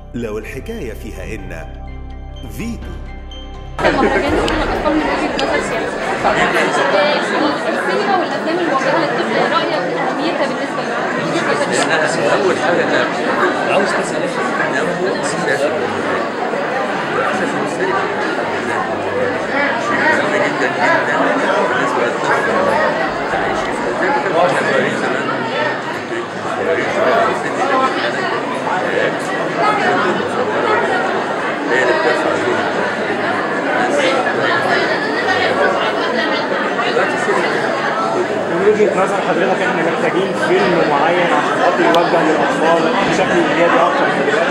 لو الحكاية فيها إن فيتو المهرجان اسمه الاطفال من وجهه نظر سياسي السينما والافلام الموجهه للطفل رايك اهميتها بالنسبه للطفل اول حاجه انا عاوز تسال انه اساسي اساسي السينما مهم جدا جدا بالنسبه للطفل تعيش زي ما كانوا احنا صغيرين زمان انتوا صغيرين شويه في السن ده هي اللي بترفع الجهد دلوقتي السينما من وجهه نظر حضرتك احنا محتاجين فيلم معين عشان خاطر يوجه للاطفال بشكل ايجابي اكتر من دلوقتي